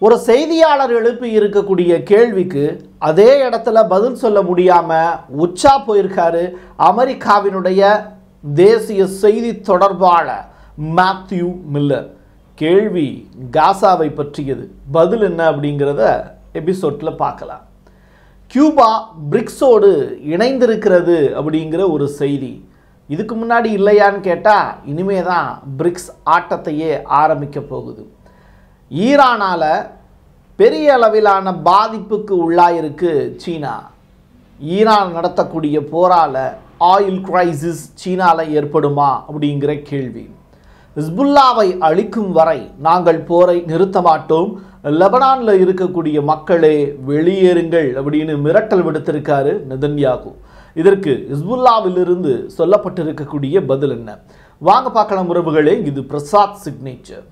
ஒரு செய்தியாளர் எழுப்பி இருக்கக்கூடிய கேள்விக்கு அதே இடத்துல பதில் சொல்ல முடியாமல் உச்சா போயிருக்காரு அமெரிக்காவினுடைய தேசிய செய்தி தொடர்பாளர் மேத்யூ மில்லர் கேள்வி காசாவை பற்றியது பதில் என்ன அப்படிங்கிறத எபிசோட்டில் பார்க்கலாம் கியூபா பிரிக்ஸோடு இணைந்திருக்கிறது அப்படிங்கிற ஒரு செய்தி இதுக்கு முன்னாடி இல்லையான்னு கேட்டால் இனிமே தான் பிரிக்ஸ் ஆட்டத்தையே ஆரம்பிக்க போகுது ஈரானால் பெரிய அளவிலான பாதிப்புக்கு உள்ளாயிருக்கு சீனா ஈரான் நடத்தக்கூடிய போரால் ஆயில் கிரைசிஸ் சீனாவில் ஏற்படுமா அப்படிங்கிற கேள்வி ஹிஸ்புல்லாவை அழிக்கும் வரை நாங்கள் போரை நிறுத்த மாட்டோம் லெபனானில் இருக்கக்கூடிய மக்களே வெளியேறுங்கள் அப்படின்னு மிரட்டல் விடுத்திருக்காரு நெதன்யாகு இதற்கு ஹிஸ்புல்லாவிலிருந்து சொல்லப்பட்டிருக்கக்கூடிய பதில் என்ன வாங்க பார்க்கலாம் உறவுகளே இது பிரசாத் சிக்னேச்சர்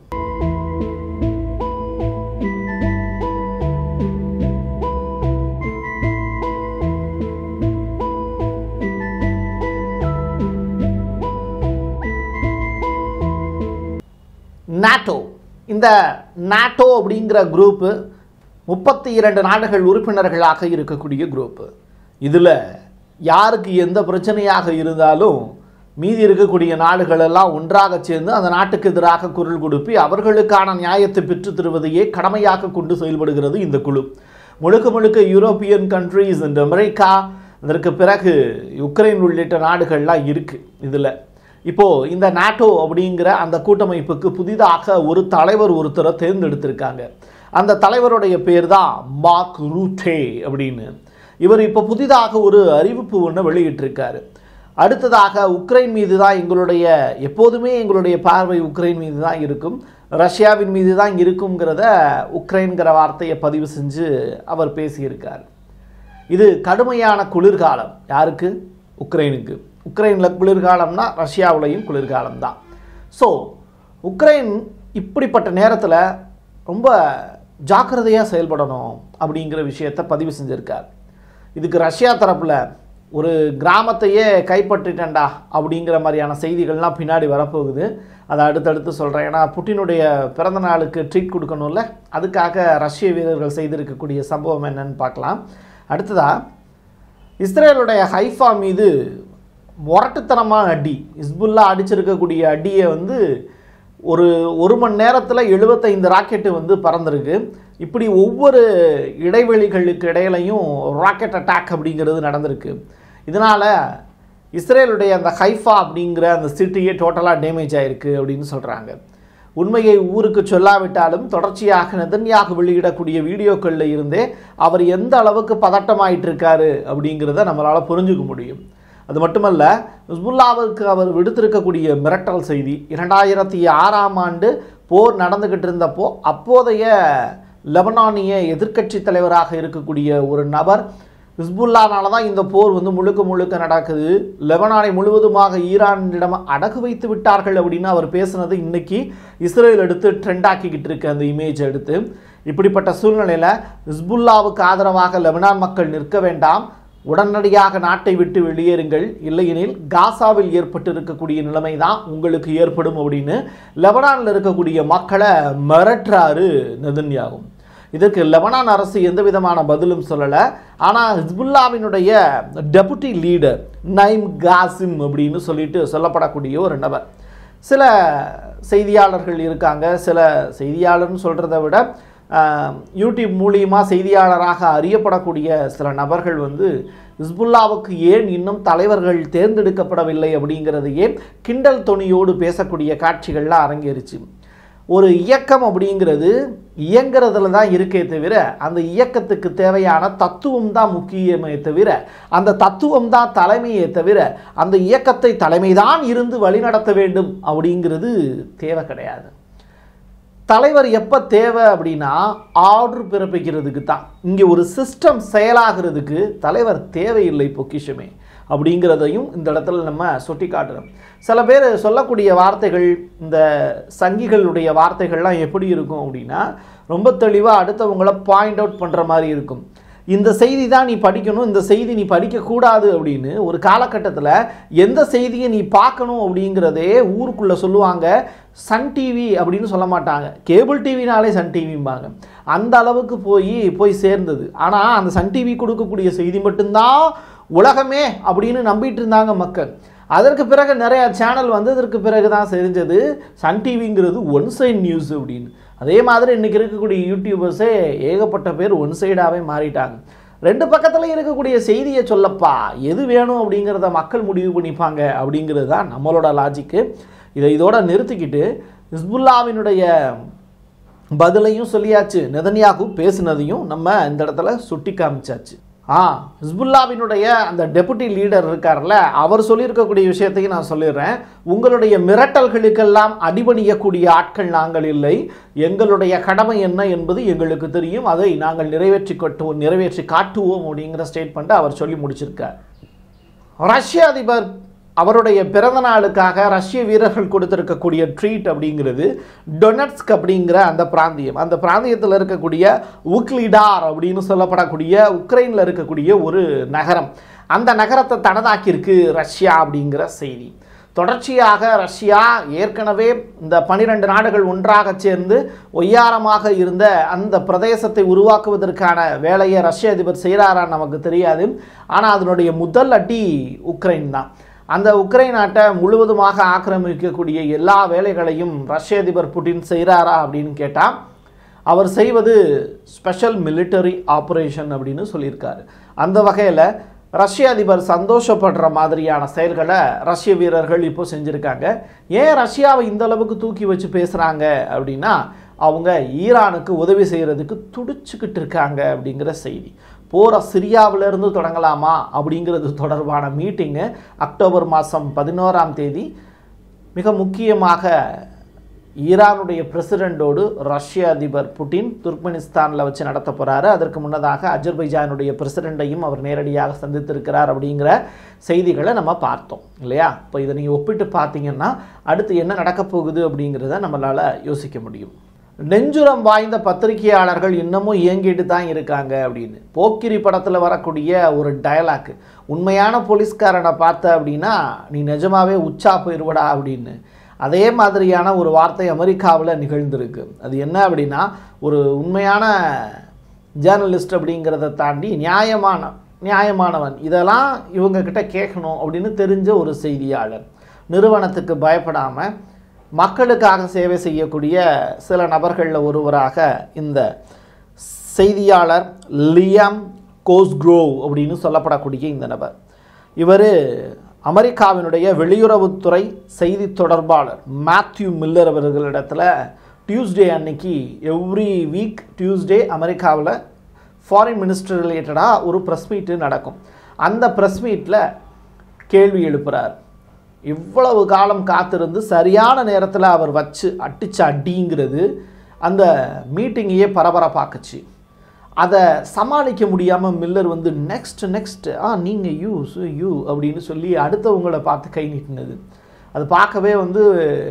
நாட்டோ இந்த நாட்டோ அப்படிங்கிற குரூப்பு முப்பத்தி இரண்டு நாடுகள் உறுப்பினர்களாக இருக்கக்கூடிய குரூப்பு இதில் யாருக்கு எந்த பிரச்சனையாக இருந்தாலும் மீதி இருக்கக்கூடிய நாடுகள் எல்லாம் ஒன்றாக சேர்ந்து அந்த நாட்டுக்கு எதிராக குரல் கொடுப்பி அவர்களுக்கான நியாயத்தை பெற்றுத் தருவதையே கடமையாக கொண்டு செயல்படுகிறது இந்த குழு முழுக்க முழுக்க யூரோப்பியன் கண்ட்ரீஸ் அண்ட் அமெரிக்கா அதற்கு பிறகு உக்ரைன் உள்ளிட்ட நாடுகள்லாம் இருக்குது இதில் இப்போது இந்த நாட்டோ அப்படிங்கிற அந்த கூட்டமைப்புக்கு புதிதாக ஒரு தலைவர் ஒருத்தரை தேர்ந்தெடுத்திருக்காங்க அந்த தலைவருடைய பேர் தான் மார்க் ரூட்டே அப்படின்னு இவர் இப்போ புதிதாக ஒரு அறிவிப்பு ஒன்று வெளியிட்டிருக்காரு அடுத்ததாக உக்ரைன் மீது தான் எங்களுடைய எப்போதுமே எங்களுடைய பார்வை உக்ரைன் மீது தான் இருக்கும் ரஷ்யாவின் மீது தான் இருக்குங்கிறத உக்ரைன்கிற வார்த்தையை பதிவு செஞ்சு அவர் பேசியிருக்கார் இது கடுமையான குளிர்காலம் யாருக்கு உக்ரைனுக்கு உக்ரைனில் குளிர்காலம்னா ரஷ்யாவுலையும் குளிர்காலம் தான் ஸோ உக்ரைன் இப்படிப்பட்ட நேரத்தில் ரொம்ப ஜாக்கிரதையாக செயல்படணும் அப்படிங்கிற விஷயத்தை பதிவு செஞ்சுருக்கார் இதுக்கு ரஷ்யா தரப்பில் ஒரு கிராமத்தையே கைப்பற்றிட்டேன்டா அப்படிங்கிற மாதிரியான செய்திகள்லாம் பின்னாடி வரப்போகுது அதை அடுத்தடுத்து சொல்கிறேன் ஏன்னா புட்டினுடைய பிறந்த நாளுக்கு ட்ரீட் கொடுக்கணும்ல அதுக்காக ரஷ்ய வீரர்கள் செய்திருக்கக்கூடிய சம்பவம் என்னன்னு பார்க்கலாம் அடுத்ததாக இஸ்ரேலுடைய ஹைஃபா மீது முரட்டுத்தனமான அடி இஸ்புல்லா அடிச்சிருக்கக்கூடிய அடியை வந்து ஒரு ஒரு மணி நேரத்தில் எழுபத்தைந்து ராக்கெட்டு வந்து பறந்துருக்கு இப்படி ஒவ்வொரு இடைவெளிகளுக்கு இடையிலையும் ராக்கெட் அட்டாக் அப்படிங்கிறது நடந்திருக்கு இதனால் இஸ்ரேலுடைய அந்த ஹைஃபா அப்படிங்கிற அந்த சிட்டியே டோட்டலாக டேமேஜ் ஆயிருக்கு அப்படின்னு சொல்கிறாங்க உண்மையை ஊருக்கு சொல்லாவிட்டாலும் தொடர்ச்சியாக நெதன்யாக வெளியிடக்கூடிய வீடியோக்களில் இருந்தே அவர் எந்த அளவுக்கு பதட்டமாயிட்டு இருக்காரு அப்படிங்கிறத நம்மளால் புரிஞ்சுக்க முடியும் அது மட்டுமல்ல ஹிஸ்புல்லாவுக்கு அவர் விடுத்திருக்கக்கூடிய மிரட்டல் செய்தி இரண்டாயிரத்தி ஆறாம் ஆண்டு போர் நடந்துக்கிட்டு இருந்தப்போ அப்போதைய லெபனானிய எதிர்க்கட்சி தலைவராக இருக்கக்கூடிய ஒரு நபர் ஹிஸ்புல்லானால தான் இந்த போர் வந்து முழுக்க முழுக்க நடக்குது லெபனானை முழுவதுமாக ஈரானிடம் அடகு வைத்து விட்டார்கள் அப்படின்னு அவர் பேசுனது இன்னைக்கு இஸ்ரேல் எடுத்து ட்ரெண்ட் ஆக்கிக்கிட்டு இருக்கு அந்த இமேஜ் எடுத்து இப்படிப்பட்ட சூழ்நிலையில் ஹிஸ்புல்லாவுக்கு ஆதரவாக லெபனான் மக்கள் நிற்க வேண்டாம் உடனடியாக நாட்டை விட்டு வெளியேறுங்கள் இல்லையெனில் காசாவில் ஏற்பட்டு இருக்கக்கூடிய நிலைமை தான் உங்களுக்கு ஏற்படும் அப்படின்னு லெபனானில் இருக்கக்கூடிய மக்களை மிரட்டுறாரு நெதன்யாகும் இதற்கு லெபனான் அரசு எந்த விதமான பதிலும் சொல்லலை ஆனால் ஹிஸ்புல்லாவினுடைய டெபுட்டி லீடர் நைம் காசிம் அப்படின்னு சொல்லிட்டு சொல்லப்படக்கூடிய ஒரு நபர் சில செய்தியாளர்கள் இருக்காங்க சில செய்தியாளர்னு சொல்கிறத விட ஆஹ், யூடியூப் மூலியமாக செய்தியாளராக அறியப்படக்கூடிய சில நபர்கள் வந்து ஹிஸ்புல்லாவுக்கு ஏன் இன்னும் தலைவர்கள் தேர்ந்தெடுக்கப்படவில்லை அப்படிங்கிறதையே கிண்டல் தொனியோடு பேசக்கூடிய காட்சிகள்லாம் அரங்கேறிச்சு ஒரு இயக்கம் அப்படிங்கிறது இயங்கிறதுல தான் இருக்கே தவிர அந்த இயக்கத்துக்கு தேவையான தத்துவம் தான் முக்கியமே தவிர அந்த தத்துவம் தான் தலைமையே தவிர அந்த இயக்கத்தை தலைமைதான் இருந்து வழிநடத்த வேண்டும் அப்படிங்கிறது தேவை கிடையாது தலைவர் எப்போ தேவை அப்படின்னா ஆர்டர் பிறப்பிக்கிறதுக்கு தான் இங்கே ஒரு சிஸ்டம் செயலாகிறதுக்கு தலைவர் தேவையில்லை பொக்கிஷமே அப்படிங்கிறதையும் இந்த இடத்துல நம்ம சுட்டி காட்டுறோம் சில பேர் சொல்லக்கூடிய வார்த்தைகள் இந்த சங்கிகளுடைய வார்த்தைகள்லாம் எப்படி இருக்கும் அப்படின்னா ரொம்ப தெளிவாக அடுத்தவங்கள பாயிண்ட் அவுட் பண்ணுற மாதிரி இருக்கும் இந்த செய்தி தான் நீ படிக்கணும் இந்த செய்தி நீ படிக்கக்கூடாது அப்படின்னு ஒரு காலகட்டத்தில் எந்த செய்தியை நீ பார்க்கணும் அப்படிங்கிறதே ஊருக்குள்ளே சொல்லுவாங்க சன் டிவி அப்படின்னு சொல்ல மாட்டாங்க கேபிள் டிவினாலே சன் டிவிம்பாங்க அந்த அளவுக்கு போய் போய் சேர்ந்தது ஆனால் அந்த சன் டிவி கொடுக்கக்கூடிய செய்தி மட்டும்தான் உலகமே அப்படின்னு நம்பிட்டு இருந்தாங்க மக்கள் அதற்கு பிறகு நிறைய சேனல் வந்ததற்கு பிறகு தான் தெரிஞ்சது சன் டிவிங்கிறது ஒன் சைட் நியூஸ் அப்படின்னு அதே மாதிரி இன்றைக்கி இருக்கக்கூடிய யூடியூபர்ஸே ஏகப்பட்ட பேர் ஒன் சைடாகவே மாறிட்டாங்க ரெண்டு பக்கத்தில் இருக்கக்கூடிய செய்தியை சொல்லப்பா எது வேணும் அப்படிங்கிறத மக்கள் முடிவு பண்ணிப்பாங்க அப்படிங்கிறது தான் நம்மளோட லாஜிக்கு இதை இதோட நிறுத்திக்கிட்டு ஹிஸ்புல்லாவினுடைய பதிலையும் சொல்லியாச்சு நெதன்யாகு பேசினதையும் நம்ம இந்த இடத்துல சுட்டி காமிச்சாச்சு ஆ ஹிஸ்புல்லாவினுடைய அந்த டெபுட்டி லீடர் இருக்கார்ல அவர் சொல்லியிருக்கக்கூடிய விஷயத்தையும் நான் சொல்லிடுறேன் உங்களுடைய மிரட்டல்களுக்கெல்லாம் அடிபணியக்கூடிய ஆட்கள் நாங்கள் இல்லை எங்களுடைய கடமை என்ன என்பது எங்களுக்கு தெரியும் அதை நாங்கள் நிறைவேற்றி கட்டுவோம் நிறைவேற்றி காட்டுவோம் அப்படிங்கிற ஸ்டேட்மெண்ட்டை அவர் சொல்லி முடிச்சிருக்கார் ரஷ்ய அதிபர் அவருடைய பிறந்த நாளுக்காக ரஷ்ய வீரர்கள் கொடுத்திருக்கக்கூடிய ட்ரீட் அப்படிங்கிறது டொனட்ஸ்க் அப்படிங்கிற அந்த பிராந்தியம் அந்த பிராந்தியத்தில் இருக்கக்கூடிய உக்லிடார் அப்படின்னு சொல்லப்படக்கூடிய உக்ரைனில் இருக்கக்கூடிய ஒரு நகரம் அந்த நகரத்தை தனதாக்கியிருக்கு ரஷ்யா அப்படிங்கிற செய்தி தொடர்ச்சியாக ரஷ்யா ஏற்கனவே இந்த பனிரெண்டு நாடுகள் ஒன்றாக சேர்ந்து ஒய்யாரமாக இருந்த அந்த பிரதேசத்தை உருவாக்குவதற்கான வேலையை ரஷ்ய அதிபர் செய்கிறாரான்னு நமக்கு தெரியாது ஆனால் அதனுடைய முதல் அடி உக்ரைன் தான் அந்த உக்ரைன் நாட்டை முழுவதுமாக ஆக்கிரமிக்கக்கூடிய எல்லா வேலைகளையும் ரஷ்ய அதிபர் புட்டின் செய்கிறாரா அப்படின்னு கேட்டால் அவர் செய்வது ஸ்பெஷல் மிலிட்டரி ஆப்ரேஷன் அப்படின்னு சொல்லியிருக்காரு அந்த வகையில் ரஷ்ய அதிபர் சந்தோஷப்படுற மாதிரியான செயல்களை ரஷ்ய வீரர்கள் இப்போ செஞ்சுருக்காங்க ஏன் ரஷ்யாவை இந்த அளவுக்கு தூக்கி வச்சு பேசுகிறாங்க அப்படின்னா அவங்க ஈரானுக்கு உதவி செய்கிறதுக்கு துடிச்சுக்கிட்டு இருக்காங்க அப்படிங்கிற செய்தி போகிற சிரியாவிலிருந்து தொடங்கலாமா அப்படிங்கிறது தொடர்பான மீட்டிங்கு அக்டோபர் மாதம் பதினோராம் தேதி மிக முக்கியமாக ஈரானுடைய பிரசிடெண்டோடு ரஷ்ய அதிபர் புட்டின் துர்க்மெனிஸ்தானில் வச்சு நடத்த போகிறாரு அதற்கு முன்னதாக அஜர்பைஜானுடைய பிரசிடெண்டையும் அவர் நேரடியாக சந்தித்திருக்கிறார் அப்படிங்கிற செய்திகளை நம்ம பார்த்தோம் இல்லையா இப்போ இதை நீங்கள் ஒப்பிட்டு பார்த்தீங்கன்னா அடுத்து என்ன நடக்கப் போகுது அப்படிங்கிறத நம்மளால் யோசிக்க முடியும் நெஞ்சுரம் வாய்ந்த பத்திரிகையாளர்கள் இன்னமும் இயங்கிட்டு தான் இருக்காங்க அப்படின்னு போக்கிரி படத்தில் வரக்கூடிய ஒரு டயலாக் உண்மையான போலீஸ்காரனை பார்த்த அப்படின்னா நீ நிஜமாவே உச்சா போயிடுவடா அப்படின்னு அதே மாதிரியான ஒரு வார்த்தை அமெரிக்காவில் நிகழ்ந்திருக்கு அது என்ன அப்படின்னா ஒரு உண்மையான ஜேர்னலிஸ்ட் அப்படிங்கிறத தாண்டி நியாயமான நியாயமானவன் இதெல்லாம் இவங்கக்கிட்ட கேட்கணும் அப்படின்னு தெரிஞ்ச ஒரு செய்தியாளர் நிறுவனத்துக்கு பயப்படாமல் மக்களுக்காக சேவை செய்யக்கூடிய சில நபர்களில் ஒருவராக இந்த செய்தியாளர் லியாம் கோஸ்க்ரோவ் அப்படின்னு சொல்லப்படக்கூடிய இந்த நபர் இவர் அமெரிக்காவினுடைய வெளியுறவுத்துறை செய்தி தொடர்பாளர் மேத்யூ மில்லர் அவர்களிடத்தில் டியூஸ்டே அன்னைக்கு எவ்ரி வீக் டியூஸ்டே அமெரிக்காவில் ஃபாரின் மினிஸ்டர் ரிலேட்டடாக ஒரு ப்ரெஸ் மீட்டு நடக்கும் அந்த ப்ரெஸ் மீட்டில் கேள்வி எழுப்புகிறார் இவ்வளவு காலம் காத்திருந்து சரியான நேரத்தில் அவர் வச்சு அடிச்ச அடிங்கிறது அந்த மீட்டிங்கையே பரபரப்பாக்குச்சு அதை சமாளிக்க முடியாமல் மில்லர் வந்து நெக்ஸ்ட் நெக்ஸ்ட் ஆ நீங்கள் யூ சு யூ அப்படின்னு சொல்லி அடுத்தவங்களை பார்த்து கை நீட்டினது அது பார்க்கவே வந்து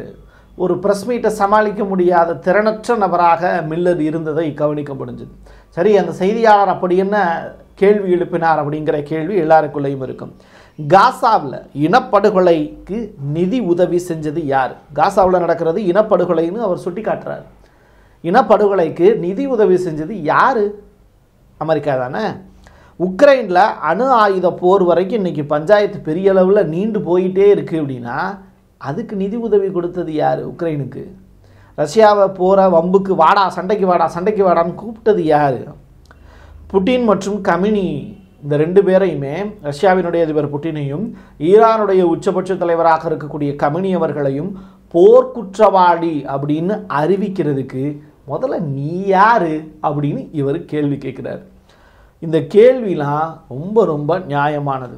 ஒரு ப்ரெஸ் மீட்டை சமாளிக்க முடியாத திறனற்ற நபராக மில்லர் இருந்ததை கவனிக்க முடிஞ்சது சரி அந்த செய்தியாளர் அப்படி என்ன கேள்வி எழுப்பினார் அப்படிங்கிற கேள்வி எல்லாருக்குள்ளேயும் இருக்கும் காசாவில் இனப்படுகொலைக்கு நிதி உதவி செஞ்சது யார் காசாவில் நடக்கிறது இனப்படுகொலைன்னு அவர் சுட்டி காட்டுறார் இனப்படுகொலைக்கு நிதி உதவி செஞ்சது யார் அமெரிக்கா தானே உக்ரைனில் அணு ஆயுத போர் வரைக்கும் இன்றைக்கி பஞ்சாயத்து பெரிய அளவில் நீண்டு போயிட்டே இருக்குது அப்படின்னா அதுக்கு நிதி உதவி கொடுத்தது யார் உக்ரைனுக்கு ரஷ்யாவை போகிற வம்புக்கு வாடா சண்டைக்கு வாடா சண்டைக்கு வாடான்னு கூப்பிட்டது யார் புட்டின் மற்றும் கமினி இந்த ரெண்டு பேரையுமே ரஷ்யாவினுடைய அதிபர் புட்டினையும் ஈரானுடைய உச்சபட்ச தலைவராக இருக்கக்கூடிய கமினி அவர்களையும் போர்க்குற்றவாளி அப்படின்னு அறிவிக்கிறதுக்கு முதல்ல நீ யாரு அப்படின்னு இவர் கேள்வி கேட்குறாரு இந்த கேள்விலாம் ரொம்ப ரொம்ப நியாயமானது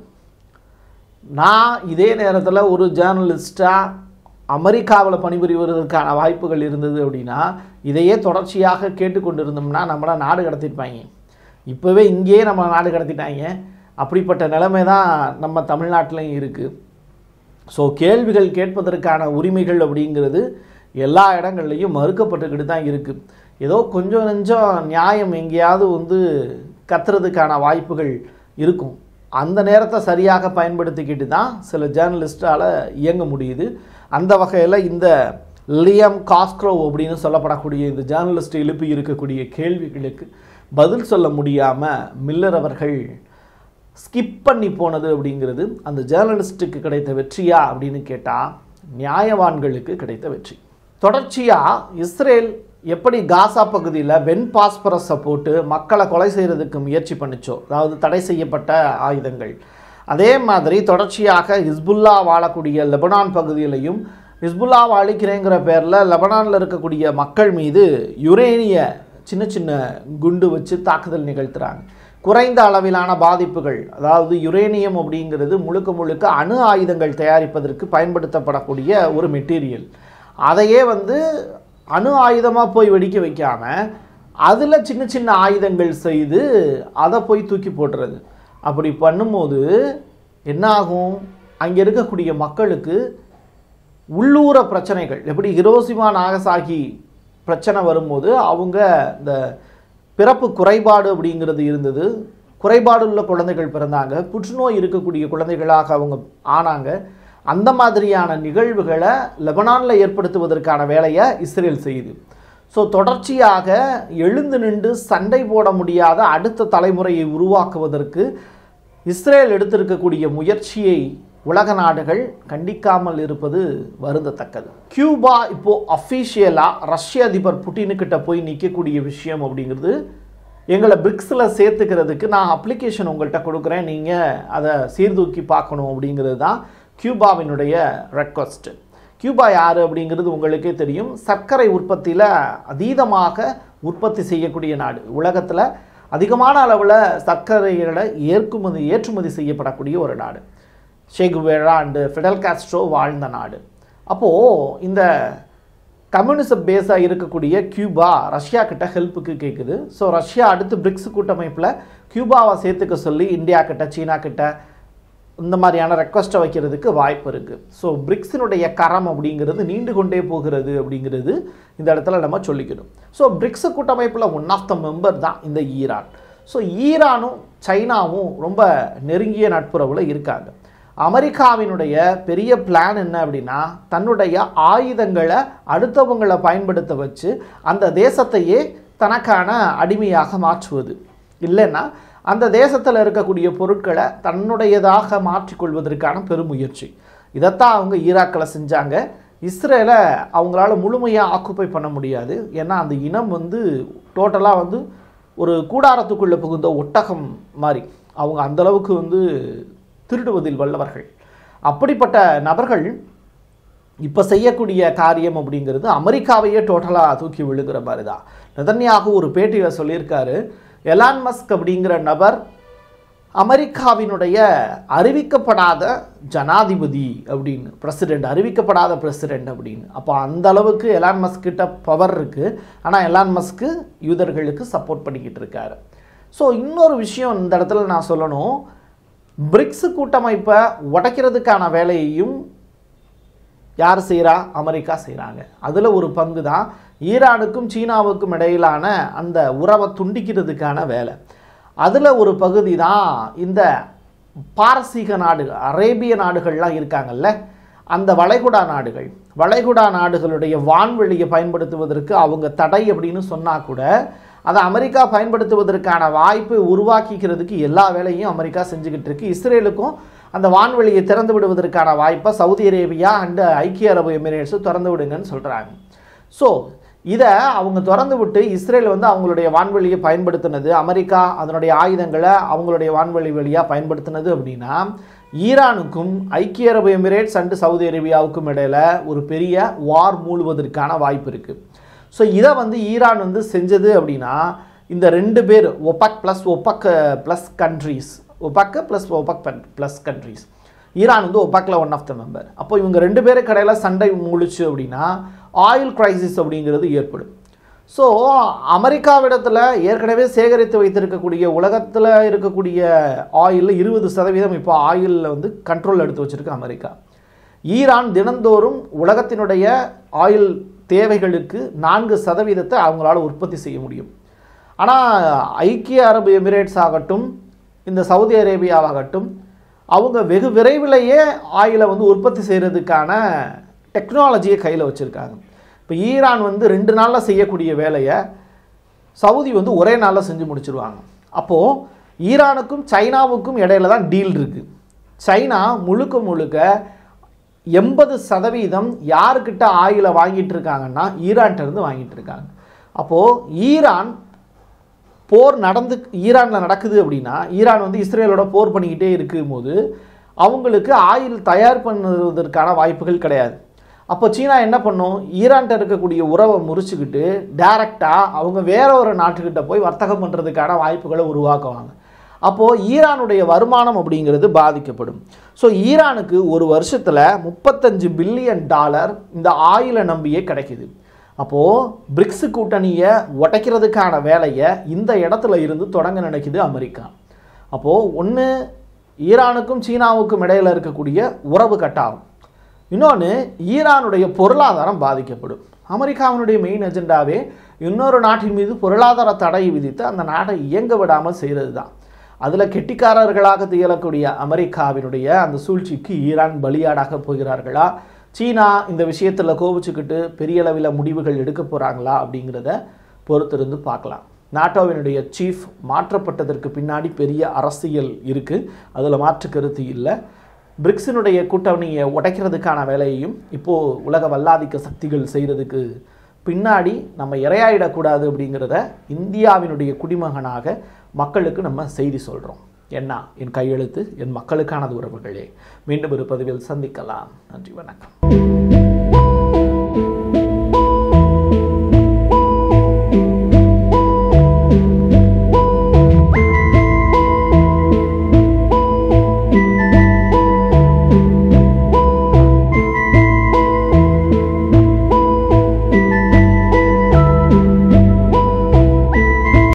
நான் இதே நேரத்தில் ஒரு ஜேர்னலிஸ்டாக அமெரிக்காவில் பணிபுரிவதற்கான வாய்ப்புகள் இருந்தது அப்படின்னா இதையே தொடர்ச்சியாக கேட்டுக்கொண்டிருந்தோம்னா நம்மளை நாடு கடத்திருப்பாங்க இப்போவே இங்கேயே நம்ம நாடு கடத்திட்டாங்க அப்படிப்பட்ட நிலைமை தான் நம்ம தமிழ்நாட்டிலையும் இருக்குது ஸோ கேள்விகள் கேட்பதற்கான உரிமைகள் அப்படிங்கிறது எல்லா இடங்கள்லையும் மறுக்கப்பட்டுக்கிட்டு தான் இருக்குது ஏதோ கொஞ்சம் நெஞ்சம் நியாயம் எங்கேயாவது வந்து கத்துறதுக்கான வாய்ப்புகள் இருக்கும் அந்த நேரத்தை சரியாக பயன்படுத்திக்கிட்டு தான் சில ஜேர்னலிஸ்டால் இயங்க முடியுது அந்த வகையில் இந்த லியம் காஸ்க்ரோ அப்படின்னு சொல்லப்படக்கூடிய இந்த ஜேர்னலிஸ்ட் எழுப்பி இருக்கக்கூடிய கேள்விகளுக்கு பதில் சொல்ல முடியாமல் மில்லர் அவர்கள் ஸ்கிப் பண்ணி போனது அப்படிங்கிறது அந்த ஜேர்னலிஸ்ட்டுக்கு கிடைத்த வெற்றியா அப்படின்னு கேட்டால் நியாயவான்களுக்கு கிடைத்த வெற்றி தொடர்ச்சியாக இஸ்ரேல் எப்படி காசா பகுதியில் வெண் பாஸ்பரஸை போட்டு மக்களை கொலை செய்கிறதுக்கு முயற்சி பண்ணிச்சோ அதாவது தடை செய்யப்பட்ட ஆயுதங்கள் அதே மாதிரி தொடர்ச்சியாக ஹிஸ்புல்லா வாழக்கூடிய லெபனான் பகுதியிலையும் ஹிஸ்புல்லாவை அழிக்கிறேங்கிற பேரில் லெபனானில் இருக்கக்கூடிய மக்கள் மீது யுரேனிய சின்ன சின்ன குண்டு வச்சு தாக்குதல் நிகழ்த்துறாங்க குறைந்த அளவிலான பாதிப்புகள் அதாவது யுரேனியம் அப்படிங்கிறது முழுக்க முழுக்க அணு ஆயுதங்கள் தயாரிப்பதற்கு பயன்படுத்தப்படக்கூடிய ஒரு மெட்டீரியல் அதையே வந்து அணு ஆயுதமாக போய் வெடிக்க வைக்காம அதில் சின்ன சின்ன ஆயுதங்கள் செய்து அதை போய் தூக்கி போட்டுறது அப்படி பண்ணும்போது என்ன ஆகும் அங்கே இருக்கக்கூடிய மக்களுக்கு உள்ளூர பிரச்சனைகள் எப்படி ஹிரோசிமா நாகசாகி பிரச்சனை வரும்போது அவங்க இந்த பிறப்பு குறைபாடு அப்படிங்கிறது இருந்தது குறைபாடு உள்ள குழந்தைகள் பிறந்தாங்க புற்றுநோய் இருக்கக்கூடிய குழந்தைகளாக அவங்க ஆனாங்க அந்த மாதிரியான நிகழ்வுகளை லெபனானில் ஏற்படுத்துவதற்கான வேலையை இஸ்ரேல் செய்யுது ஸோ தொடர்ச்சியாக எழுந்து நின்று சண்டை போட முடியாத அடுத்த தலைமுறையை உருவாக்குவதற்கு இஸ்ரேல் எடுத்திருக்கக்கூடிய முயற்சியை உலக நாடுகள் கண்டிக்காமல் இருப்பது வருந்தத்தக்கது கியூபா இப்போ அஃபீஷியலாக ரஷ்ய அதிபர் புட்டினுக்கிட்ட போய் நிற்கக்கூடிய விஷயம் அப்படிங்கிறது எங்களை பிரிக்ஸில் சேர்த்துக்கிறதுக்கு நான் அப்ளிகேஷன் உங்கள்கிட்ட கொடுக்குறேன் நீங்கள் அதை சீர்தூக்கி பார்க்கணும் அப்படிங்கிறது தான் கியூபாவினுடைய ரெக்வஸ்ட் கியூபா யார் அப்படிங்கிறது உங்களுக்கே தெரியும் சர்க்கரை உற்பத்தியில் அதீதமாக உற்பத்தி செய்யக்கூடிய நாடு உலகத்தில் அதிகமான அளவில் சர்க்கரைகளை ஏற்றுமதி ஏற்றுமதி செய்யப்படக்கூடிய ஒரு நாடு ஷேகுவேரா அண்டு ஃபிடல் காஸ்ட்ரோ வாழ்ந்த நாடு அப்போது இந்த கம்யூனிசம் பேஸாக இருக்கக்கூடிய கியூபா ரஷ்யா கிட்ட ஹெல்ப்புக்கு கேட்குது ஸோ ரஷ்யா அடுத்து பிரிக்ஸ் கூட்டமைப்பில் கியூபாவை சேர்த்துக்க சொல்லி இந்தியா கிட்ட சீனா கிட்ட இந்த மாதிரியான ரெக்வஸ்ட்டை வைக்கிறதுக்கு வாய்ப்பு இருக்குது ஸோ பிரிக்ஸினுடைய கரம் அப்படிங்கிறது நீண்டு கொண்டே போகிறது அப்படிங்கிறது இந்த இடத்துல நம்ம சொல்லிக்கணும் ஸோ பிரிக்ஸ் கூட்டமைப்பில் ஒன் ஆஃப் த மெம்பர் தான் இந்த ஈரான் ஸோ ஈரானும் சைனாவும் ரொம்ப நெருங்கிய நட்புறவில் இருக்காங்க அமெரிக்காவினுடைய பெரிய பிளான் என்ன அப்படின்னா தன்னுடைய ஆயுதங்களை அடுத்தவங்களை பயன்படுத்த வச்சு அந்த தேசத்தையே தனக்கான அடிமையாக மாற்றுவது இல்லைன்னா அந்த தேசத்தில் இருக்கக்கூடிய பொருட்களை தன்னுடையதாக மாற்றிக்கொள்வதற்கான பெருமுயற்சி இதைத்தான் அவங்க ஈராக்கில் செஞ்சாங்க இஸ்ரேலை அவங்களால முழுமையாக ஆக்குப்பை பண்ண முடியாது ஏன்னா அந்த இனம் வந்து டோட்டலாக வந்து ஒரு கூடாரத்துக்குள்ளே புகுந்த ஒட்டகம் மாதிரி அவங்க அந்தளவுக்கு வந்து திருடுவதில் வல்லவர்கள் அப்படிப்பட்ட நபர்கள் இப்போ செய்யக்கூடிய காரியம் அப்படிங்கிறது அமெரிக்காவையே டோட்டலாக தூக்கி விழுகிற மாதிரி தான் நெதன்யாகு ஒரு பேட்டியில் சொல்லியிருக்காரு எலான் மஸ்க் அப்படிங்கிற நபர் அமெரிக்காவினுடைய அறிவிக்கப்படாத ஜனாதிபதி அப்படின்னு பிரசிடெண்ட் அறிவிக்கப்படாத பிரசிடெண்ட் அப்படின்னு அப்போ அந்த அளவுக்கு எலான் மஸ்க் கிட்ட பவர் இருக்குது ஆனால் எலான் மஸ்க்கு யூதர்களுக்கு சப்போர்ட் பண்ணிக்கிட்டு இருக்காரு ஸோ இன்னொரு விஷயம் இந்த இடத்துல நான் சொல்லணும் பிரிக்ஸ் கூட்டமைப்பை உடைக்கிறதுக்கான வேலையையும் யார் செய்கிறா அமெரிக்கா செய்கிறாங்க அதில் ஒரு பங்கு தான் ஈரானுக்கும் சீனாவுக்கும் இடையிலான அந்த உறவை துண்டிக்கிறதுக்கான வேலை அதில் ஒரு பகுதி தான் இந்த பாரசீக நாடுகள் அரேபிய நாடுகள்லாம் இருக்காங்கல்ல அந்த வளைகுடா நாடுகள் வளைகுடா நாடுகளுடைய வான்வெளியை பயன்படுத்துவதற்கு அவங்க தடை அப்படின்னு சொன்னால் கூட அதை அமெரிக்கா பயன்படுத்துவதற்கான வாய்ப்பை உருவாக்கிக்கிறதுக்கு எல்லா வேலையும் அமெரிக்கா செஞ்சுக்கிட்டு இருக்கு இஸ்ரேலுக்கும் அந்த வான்வெளியை திறந்து விடுவதற்கான வாய்ப்பை சவுதி அரேபியா அண்டு ஐக்கிய அரபு எமிரேட்ஸு திறந்து விடுங்கன்னு சொல்கிறாங்க ஸோ இதை அவங்க திறந்து விட்டு இஸ்ரேல் வந்து அவங்களுடைய வான்வெளியை பயன்படுத்தினது அமெரிக்கா அதனுடைய ஆயுதங்களை அவங்களுடைய வான்வெளி வழியாக பயன்படுத்தினது அப்படின்னா ஈரானுக்கும் ஐக்கிய அரபு எமிரேட்ஸ் அண்டு சவுதி அரேபியாவுக்கும் இடையில ஒரு பெரிய வார் மூழ்வதற்கான வாய்ப்பு இருக்குது ஸோ இதை வந்து ஈரான் வந்து செஞ்சது அப்படின்னா இந்த ரெண்டு பேர் OPEC plus OPEC plus countries OPEC plus OPEC plus countries Iran வந்து ஒபக்கில் ஒன் ஆஃப் த மெம்பர் அப்போ இவங்க ரெண்டு பேருக்கு கடையில் சண்டை முழிச்சு அப்படின்னா ஆயில் கிரைசிஸ் அப்படிங்கிறது ஏற்படும் ஸோ அமெரிக்காவிடத்தில் ஏற்கனவே சேகரித்து வைத்திருக்கக்கூடிய உலகத்தில் இருக்கக்கூடிய ஆயிலில் இருபது சதவீதம் இப்போ ஆயிலில் வந்து கண்ட்ரோல் எடுத்து வச்சுருக்கு அமெரிக்கா ஈரான் தினந்தோறும் உலகத்தினுடைய ஆயில் தேவைகளுக்கு நான்கு சதவீதத்தை அவங்களால உற்பத்தி செய்ய முடியும் ஆனால் ஐக்கிய அரபு எமிரேட்ஸ் ஆகட்டும் இந்த சவுதி அரேபியாவாகட்டும் அவங்க வெகு விரைவிலேயே ஆயிலை வந்து உற்பத்தி செய்கிறதுக்கான டெக்னாலஜியை கையில் வச்சுருக்காங்க இப்போ ஈரான் வந்து ரெண்டு நாளில் செய்யக்கூடிய வேலையை சவுதி வந்து ஒரே நாளில் செஞ்சு முடிச்சிருவாங்க அப்போது ஈரானுக்கும் சைனாவுக்கும் இடையில தான் டீல் இருக்குது சைனா முழுக்க முழுக்க எண்பது சதவீதம் யாருக்கிட்ட ஆயிலை வாங்கிட்டு இருக்காங்கன்னா ஈரான்ட்ட இருந்து வாங்கிட்டு இருக்காங்க அப்போது ஈரான் போர் நடந்து ஈரானில் நடக்குது அப்படின்னா ஈரான் வந்து இஸ்ரேலோட போர் பண்ணிக்கிட்டே இருக்கும்போது அவங்களுக்கு ஆயில் தயார் பண்ணுவதற்கான வாய்ப்புகள் கிடையாது அப்போ சீனா என்ன பண்ணும் ஈரான்ட்ட இருக்கக்கூடிய உறவை முறிச்சுக்கிட்டு டைரெக்டாக அவங்க வேற ஒரு நாட்டுக்கிட்ட போய் வர்த்தகம் பண்ணுறதுக்கான வாய்ப்புகளை உருவாக்குவாங்க அப்போது ஈரானுடைய வருமானம் அப்படிங்கிறது பாதிக்கப்படும் ஸோ ஈரானுக்கு ஒரு வருஷத்தில் முப்பத்தஞ்சு பில்லியன் டாலர் இந்த ஆயிலை நம்பியே கிடைக்குது அப்போது பிரிக்ஸ் கூட்டணியை உடைக்கிறதுக்கான வேலையை இந்த இடத்துல இருந்து தொடங்க நினைக்குது அமெரிக்கா அப்போது ஒன்று ஈரானுக்கும் சீனாவுக்கும் இடையில இருக்கக்கூடிய உறவு கட்டாகும் இன்னொன்று ஈரானுடைய பொருளாதாரம் பாதிக்கப்படும் அமெரிக்காவினுடைய மெயின் எஜெண்டாவே இன்னொரு நாட்டின் மீது பொருளாதார தடை விதித்து அந்த நாட்டை இயங்க விடாமல் செய்கிறது தான் அதில் கெட்டிக்காரர்களாக திகழக்கூடிய அமெரிக்காவினுடைய அந்த சூழ்ச்சிக்கு ஈரான் பலியாடாக போகிறார்களா சீனா இந்த விஷயத்தில் கோபிச்சுக்கிட்டு பெரிய அளவில் முடிவுகள் எடுக்க போகிறாங்களா அப்படிங்கிறத பொறுத்திருந்து பார்க்கலாம் நாட்டோவினுடைய சீஃப் மாற்றப்பட்டதற்கு பின்னாடி பெரிய அரசியல் இருக்குது அதில் மாற்று கருத்து இல்லை பிரிக்ஸினுடைய கூட்டணியை உடைக்கிறதுக்கான வேலையையும் இப்போது உலக வல்லாதிக்க சக்திகள் செய்கிறதுக்கு பின்னாடி நம்ம இரையாயிடக்கூடாது அப்படிங்கிறத இந்தியாவினுடைய குடிமகனாக மக்களுக்கு நம்ம செய்தி சொல்கிறோம் என்ன என் கையெழுத்து என் மக்களுக்கானது உறவுகளே மீண்டும் ஒரு பதிவில் சந்திக்கலாம் நன்றி வணக்கம்